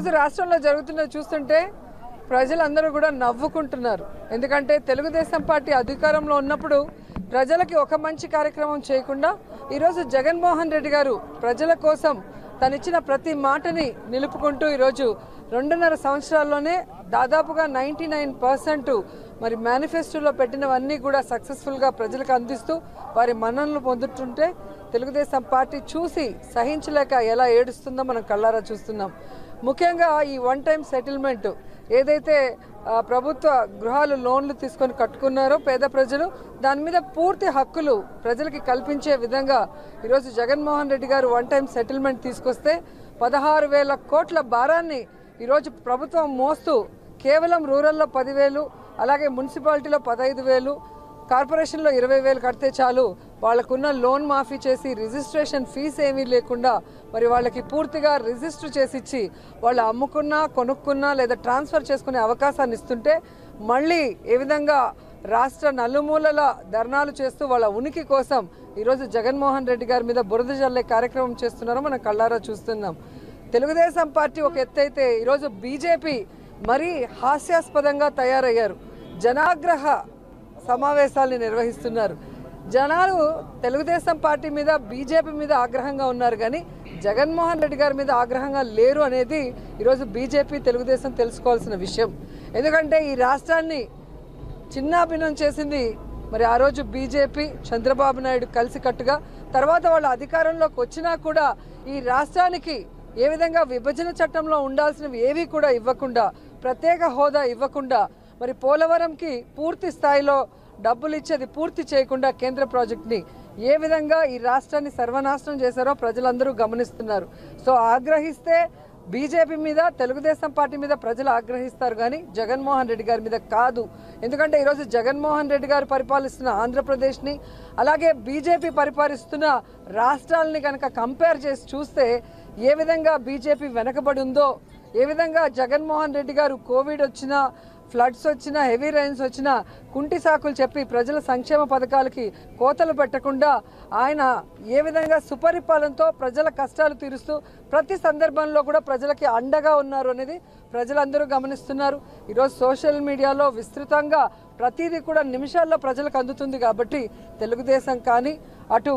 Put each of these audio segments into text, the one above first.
ఈరోజు రాష్ట్రంలో జరుగుతున్నది చూస్తుంటే ప్రజలందరూ కూడా నవ్వుకుంటున్నారు ఎందుకంటే తెలుగుదేశం పార్టీ అధికారంలో ఉన్నప్పుడు ప్రజలకి ఒక మంచి కార్యక్రమం చేయకుండా ఈరోజు జగన్మోహన్ రెడ్డి గారు ప్రజల కోసం తనిచ్చిన ప్రతి మాటని నిలుపుకుంటూ ఈరోజు రెండున్నర సంవత్సరాల్లోనే దాదాపుగా నైంటీ నైన్ పర్సెంట్ మరి మేనిఫెస్టోలో పెట్టినవన్నీ కూడా సక్సెస్ఫుల్గా ప్రజలకు అందిస్తూ వారి మన్ననలు పొందుతుంటే తెలుగుదేశం పార్టీ చూసి సహించలేక ఎలా ఏడుస్తుందో మనం కళ్ళారా చూస్తున్నాం ముఖ్యంగా ఈ వన్ టైం సెటిల్మెంట్ ఏదైతే ఆ, ప్రభుత్వ గృహాలు లోన్లు తీసుకొని కట్టుకున్నారో పేద ప్రజలు దాని మీద పూర్తి హక్కులు ప్రజలకి కల్పించే విధంగా ఈరోజు జగన్మోహన్ రెడ్డి గారు వన్ టైం సెటిల్మెంట్ తీసుకొస్తే పదహారు వేల కోట్ల భారాన్ని ఈరోజు ప్రభుత్వం మోస్తూ కేవలం రూరల్లో పదివేలు అలాగే మున్సిపాలిటీలో పదహైదు వేలు కార్పొరేషన్లో ఇరవై వేలు కడితే చాలు వాళ్ళకున్న లోన్ మాఫీ చేసి రిజిస్ట్రేషన్ ఫీజు ఏమీ లేకుండా మరి వాళ్ళకి పూర్తిగా రిజిస్టర్ చేసి ఇచ్చి వాళ్ళు అమ్ముకున్నా కొనుక్కున్నా లేదా ట్రాన్స్ఫర్ చేసుకునే అవకాశాన్ని ఇస్తుంటే మళ్ళీ ఏ విధంగా రాష్ట్ర నలుమూలల ధర్నాలు చేస్తూ వాళ్ళ ఉనికి కోసం ఈరోజు జగన్మోహన్ రెడ్డి గారి మీద బురద జల్లే కార్యక్రమం చేస్తున్నారో మనం కళ్ళారా చూస్తున్నాం తెలుగుదేశం పార్టీ ఒక ఎత్తు అయితే ఈరోజు బీజేపీ మరీ హాస్యాస్పదంగా తయారయ్యారు జనాగ్రహ సమావేశాల్ని నిర్వహిస్తున్నారు జనాలు తెలుగుదేశం పార్టీ మీద బీజేపీ మీద ఆగ్రహంగా ఉన్నారు కానీ జగన్మోహన్ రెడ్డి గారి మీద ఆగ్రహంగా లేరు అనేది ఈరోజు బీజేపీ తెలుగుదేశం తెలుసుకోవాల్సిన విషయం ఎందుకంటే ఈ రాష్ట్రాన్ని చిన్నాభిన్నం చేసింది మరి ఆ రోజు బీజేపీ చంద్రబాబు నాయుడు కలిసికట్టుగా తర్వాత వాళ్ళు అధికారంలోకి వచ్చినా కూడా ఈ రాష్ట్రానికి ఏ విధంగా విభజన చట్టంలో ఉండాల్సినవి ఏవి కూడా ఇవ్వకుండా ప్రత్యేక హోదా ఇవ్వకుండా మరి పోలవరంకి పూర్తి స్థాయిలో డబ్బులు ఇచ్చేది పూర్తి చేయకుండా కేంద్ర ప్రాజెక్ట్ని ఏ విధంగా ఈ రాష్ట్రాన్ని సర్వనాశనం చేశారో ప్రజలందరూ గమనిస్తున్నారు సో ఆగ్రహిస్తే బీజేపీ మీద తెలుగుదేశం పార్టీ మీద ప్రజలు ఆగ్రహిస్తారు కానీ జగన్మోహన్ రెడ్డి గారి మీద కాదు ఎందుకంటే ఈరోజు జగన్మోహన్ రెడ్డి గారు పరిపాలిస్తున్న ఆంధ్రప్రదేశ్ని అలాగే బీజేపీ పరిపాలిస్తున్న రాష్ట్రాలని కనుక కంపేర్ చేసి చూస్తే ఏ విధంగా బీజేపీ వెనకబడి ఉందో ఏ విధంగా జగన్మోహన్ రెడ్డి గారు కోవిడ్ వచ్చినా ఫ్లడ్స్ వచ్చినా హెవీ రైన్స్ వచ్చినా కుంటి సాకులు చెప్పి ప్రజల సంక్షేమ పథకాలకి కోతలు పెట్టకుండా ఆయన ఏ విధంగా సుపరిపాలనతో ప్రజల కష్టాలు తీరుస్తూ ప్రతి సందర్భంలో కూడా ప్రజలకి అండగా ఉన్నారు అనేది ప్రజలందరూ గమనిస్తున్నారు ఈరోజు సోషల్ మీడియాలో విస్తృతంగా ప్రతిదీ కూడా నిమిషాల్లో ప్రజలకు అందుతుంది కాబట్టి తెలుగుదేశం కానీ అటు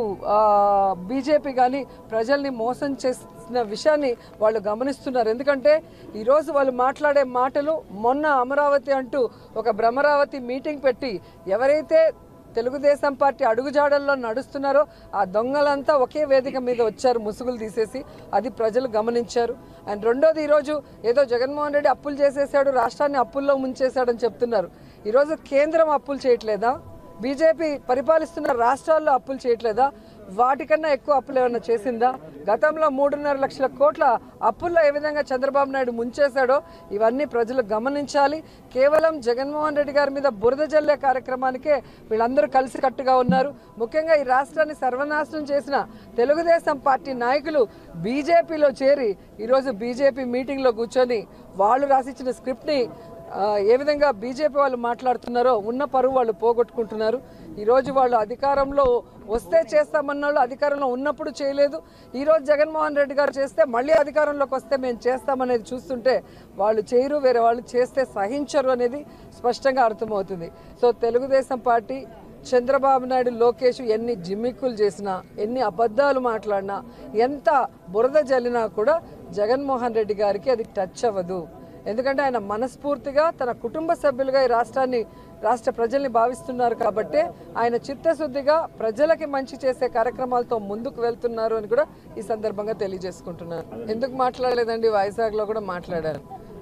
బీజేపీ కానీ ప్రజల్ని మోసం చేసిన విషయాన్ని వాళ్ళు గమనిస్తున్నారు ఎందుకంటే ఈరోజు వాళ్ళు మాట్లాడే మాటలు మొన్న అమరావతి అంటూ ఒక భ్రమరావతి మీటింగ్ పెట్టి ఎవరైతే తెలుగుదేశం పార్టీ అడుగుజాడల్లో నడుస్తున్నారో ఆ దొంగలంతా ఒకే వేదిక మీద వచ్చారు ముసుగులు తీసేసి అది ప్రజలు గమనించారు అండ్ రెండోది ఈరోజు ఏదో జగన్మోహన్ రెడ్డి అప్పులు చేసేసాడు రాష్ట్రాన్ని అప్పుల్లో ముంచేశాడని చెప్తున్నారు ఈరోజు కేంద్రం అప్పులు చేయట్లేదా బీజేపీ పరిపాలిస్తున్న రాష్ట్రాల్లో అప్పులు చేయట్లేదా వాటికన్నా ఎక్కువ అప్పులు ఏమైనా చేసిందా గతంలో మూడున్నర లక్షల కోట్ల అప్పుల్లో ఏ విధంగా చంద్రబాబు నాయుడు ముంచేశాడో ఇవన్నీ ప్రజలు గమనించాలి కేవలం జగన్మోహన్ రెడ్డి గారి మీద బురద జల్లే కార్యక్రమానికే వీళ్ళందరూ కలిసి కట్టుగా ఉన్నారు ముఖ్యంగా ఈ రాష్ట్రాన్ని సర్వనాశనం చేసిన తెలుగుదేశం పార్టీ నాయకులు బీజేపీలో చేరి ఈరోజు బీజేపీ మీటింగ్లో కూర్చొని వాళ్ళు రాసిచ్చిన స్క్రిప్ట్ని ఆ, ఏ విధంగా బీజేపీ వాళ్ళు మాట్లాడుతున్నారో ఉన్న పరువు వాళ్ళు పోగొట్టుకుంటున్నారు ఈరోజు వాళ్ళు అధికారంలో వస్తే చేస్తామన్న వాళ్ళు అధికారంలో ఉన్నప్పుడు చేయలేదు ఈరోజు జగన్మోహన్ రెడ్డి గారు చేస్తే మళ్ళీ అధికారంలోకి వస్తే మేము చేస్తామనేది చూస్తుంటే వాళ్ళు చేయరు వేరే వాళ్ళు చేస్తే సహించరు అనేది స్పష్టంగా అర్థమవుతుంది సో తెలుగుదేశం పార్టీ చంద్రబాబు నాయుడు లోకేష్ ఎన్ని జిమ్మిక్కులు చేసినా ఎన్ని అబద్ధాలు మాట్లాడినా ఎంత బురద జల్లినా కూడా జగన్మోహన్ రెడ్డి గారికి అది టచ్ అవ్వదు ఎందుకంటే ఆయన మనస్ఫూర్తిగా తన కుటుంబ సభ్యులుగా ఈ రాష్ట్రాన్ని రాష్ట్ర ప్రజల్ని భావిస్తున్నారు కాబట్టి ఆయన చిత్తశుద్ధిగా ప్రజలకి మంచి చేసే కార్యక్రమాలతో ముందుకు వెళ్తున్నారు అని కూడా ఈ సందర్భంగా తెలియజేసుకుంటున్నారు ఎందుకు మాట్లాడలేదండి వైజాగ్లో కూడా మాట్లాడారు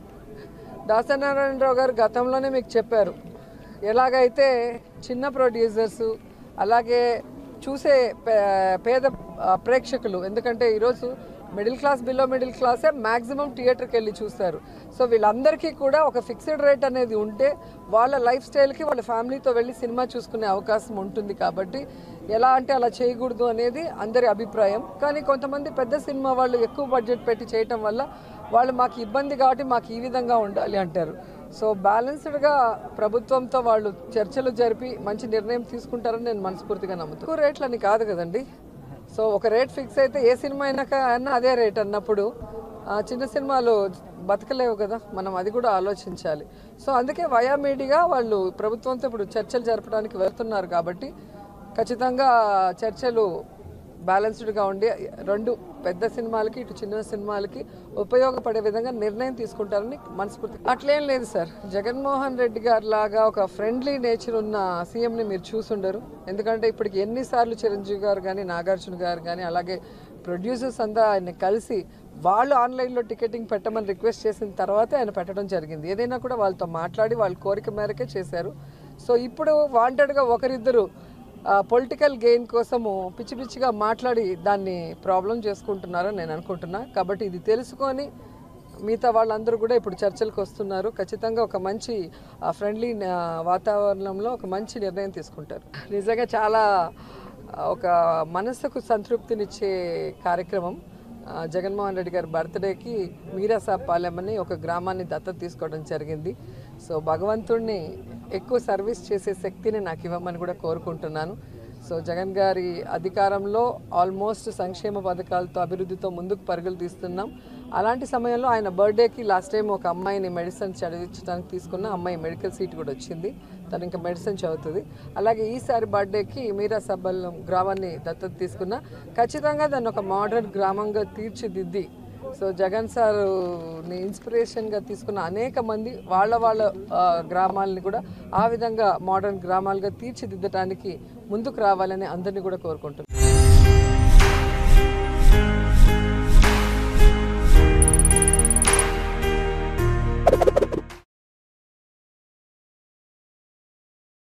దాసనారాయణరావు గారు గతంలోనే మీకు చెప్పారు ఎలాగైతే చిన్న ప్రొడ్యూసర్స్ అలాగే చూసే పే- పేద ఆ, ప్రేక్షకులు ఎందుకంటే ఈరోజు మిడిల్ క్లాస్ బిలో మిడిల్ క్లాసే మ్యాక్సిమం థియేటర్కి వెళ్ళి చూస్తారు సో వీళ్ళందరికీ కూడా ఒక ఫిక్స్డ్ రేట్ అనేది ఉంటే వాళ్ళ లైఫ్ స్టైల్కి వాళ్ళ ఫ్యామిలీతో వెళ్ళి సినిమా చూసుకునే అవకాశం ఉంటుంది కాబట్టి ఎలా అంటే అలా చేయకూడదు అనేది అందరి అభిప్రాయం కానీ కొంతమంది పెద్ద సినిమా వాళ్ళు ఎక్కువ బడ్జెట్ పెట్టి చేయటం వల్ల వాళ్ళు మాకు ఇబ్బంది కాబట్టి మాకు ఈ విధంగా ఉండాలి అంటారు సో బ్యాలెన్స్డ్గా ప్రభుత్వంతో వాళ్ళు చర్చలు జరిపి మంచి నిర్ణయం తీసుకుంటారని నేను మనస్ఫూర్తిగా నమ్ముతాను ఎక్కువ రేట్లని కాదు కదండి సో ఒక రేట్ ఫిక్స్ అయితే ఏ సినిమా అయినా అన్నా అదే రేట్ అన్నప్పుడు ఆ, చిన్న సినిమాలు బతకలేవు కదా మనం అది కూడా ఆలోచించాలి సో అందుకే వయా మీడియా వాళ్ళు ప్రభుత్వంతో ఇప్పుడు చర్చలు జరపడానికి వెళ్తున్నారు కాబట్టి ఖచ్చితంగా చర్చలు బ్యాలెన్స్డ్గా ఉండి రెండు పెద్ద సినిమాలకి ఇటు చిన్న సినిమాలకి ఉపయోగపడే విధంగా నిర్ణయం తీసుకుంటారని మనస్ఫూర్తి అట్లేం లేదు సార్ జగన్మోహన్ రెడ్డి గారి లాగా ఒక ఫ్రెండ్లీ నేచర్ ఉన్న సీఎంని మీరు చూసుండరు ఎందుకంటే ఇప్పటికి ఎన్నిసార్లు చిరంజీవి గారు కానీ నాగార్జున గారు కానీ అలాగే ప్రొడ్యూసర్స్ అంతా ఆయన కలిసి వాళ్ళు ఆన్లైన్లో టికెటింగ్ పెట్టమని రిక్వెస్ట్ చేసిన తర్వాతే ఆయన పెట్టడం జరిగింది ఏదైనా కూడా వాళ్ళతో మాట్లాడి వాళ్ళ కోరిక మేరకే చేశారు సో ఇప్పుడు వాంటెడ్గా ఒకరిద్దరు పొలిటికల్ గెయిన్ కోసము పిచ్చి పిచ్చిగా మాట్లాడి దాన్ని ప్రాబ్లం చేసుకుంటున్నారని నేను అనుకుంటున్నా కాబట్టి ఇది తెలుసుకొని మిగతా వాళ్ళందరూ కూడా ఇప్పుడు చర్చలకు వస్తున్నారు ఖచ్చితంగా ఒక మంచి ఫ్రెండ్లీ వాతావరణంలో ఒక మంచి నిర్ణయం తీసుకుంటారు నిజంగా చాలా ఆ, ఒక మనసుకు సంతృప్తినిచ్చే కార్యక్రమం ఆ, జగన్మోహన్ రెడ్డి గారి బర్త్డేకి మీరాసాబ్ పాలెం అని ఒక గ్రామాన్ని దత్తత తీసుకోవడం జరిగింది సో భగవంతుడిని ఎక్కువ సర్వీస్ చేసే శక్తిని నాకు ఇవ్వమని కూడా కోరుకుంటున్నాను సో జగన్ గారి అధికారంలో ఆల్మోస్ట్ సంక్షేమ పథకాలతో అభివృద్ధితో ముందుకు పరుగులు తీస్తున్నాం అలాంటి సమయంలో ఆయన బర్త్డేకి లాస్ట్ టైం ఒక అమ్మాయిని మెడిసిన్ చదివించడానికి తీసుకున్న అమ్మాయి మెడికల్ సీట్ కూడా వచ్చింది తను ఇంకా మెడిసిన్ చదువుతుంది అలాగే ఈసారి బర్త్డేకి మీరా సబ్బల్ గ్రామాన్ని దత్తత తీసుకున్న ఖచ్చితంగా దాన్ని ఒక మోడర్న్ గ్రామంగా తీర్చిదిద్ది సో జగన్ సార్ని ఇన్స్పిరేషన్గా తీసుకున్న అనేక మంది వాళ్ళ వాళ్ళ ఆ, గ్రామాలని కూడా ఆ విధంగా మోడర్న్ గ్రామాలుగా తీర్చిదిద్దటానికి ముందుకు రావాలని అందరినీ కూడా కోరుకుంటున్నాను